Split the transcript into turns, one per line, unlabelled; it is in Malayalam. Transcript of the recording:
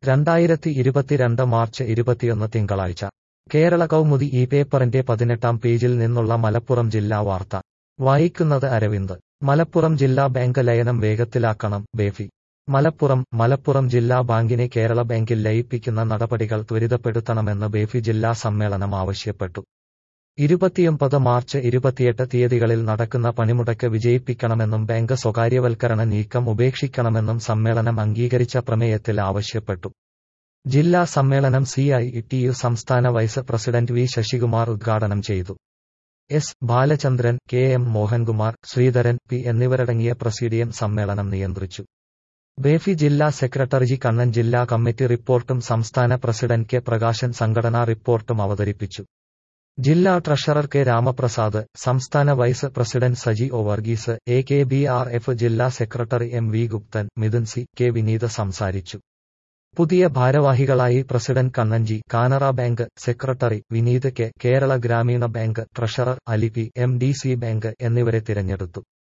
രണ്ടായിരത്തി ഇരുപത്തിരണ്ട് മാർച്ച് ഇരുപത്തിയൊന്ന് തിങ്കളാഴ്ച കേരള കൗമുദി ഈ പേപ്പറിന്റെ പതിനെട്ടാം പേജിൽ നിന്നുള്ള മലപ്പുറം ജില്ലാ വാർത്ത വായിക്കുന്നത് അരവിന്ദ് മലപ്പുറം ജില്ലാ ബാങ്ക് ലയനം വേഗത്തിലാക്കണം ബേഫി മലപ്പുറം മലപ്പുറം ജില്ലാ ബാങ്കിനെ കേരള ബാങ്കിൽ ലയിപ്പിക്കുന്ന നടപടികൾ ത്വരിതപ്പെടുത്തണമെന്ന് ബേഫി ജില്ലാ സമ്മേളനം ആവശ്യപ്പെട്ടു ഇരുപത്തിയൊമ്പത് മാർച്ച് ഇരുപത്തിയെട്ട് തീയതികളിൽ നടക്കുന്ന പണിമുടക്ക് വിജയിപ്പിക്കണമെന്നും ബാങ്ക് സ്വകാര്യവൽക്കരണ നീക്കം ഉപേക്ഷിക്കണമെന്നും സമ്മേളനം അംഗീകരിച്ച പ്രമേയത്തിൽ ആവശ്യപ്പെട്ടു ജില്ലാ സമ്മേളനം സി ഐ ടി യു സംസ്ഥാന വൈസ് പ്രസിഡന്റ് വി ശശികുമാർ ഉദ്ഘാടനം ചെയ്തു S Balachandran K M Mohankumar Sreedharan P എന്നിവരടങ്ങിയ പ്രസിഡിയം സമ്മേളനം നിയന്ത്രിച്ചു ബേഫി ജില്ലാ സെക്രട്ടറി ജി കണ്ണൻ ജില്ലാ കമ്മിറ്റി റിപ്പോർട്ടും സംസ്ഥാന പ്രസിഡന്റ് കെ പ്രകാശൻ സംഘടനാ റിപ്പോർട്ടും അവതരിപ്പിച്ചു ജില്ലാ ട്രഷറർ കെ രാമപ്രസാദ് സംസ്ഥാന vice president Saji O Varghese A K B R F ജില്ലാ secretary M V Gupthan Mithun C K Vineeth സംസാരിച്ചു പുതിയ ഭാരവാഹികളായി president Kannanji Canara bank secretary Vineeth K Kerala Gramin bank treasurer Ali P M D C bank എന്നിവരെ തിരഞ്ഞെടുത്തു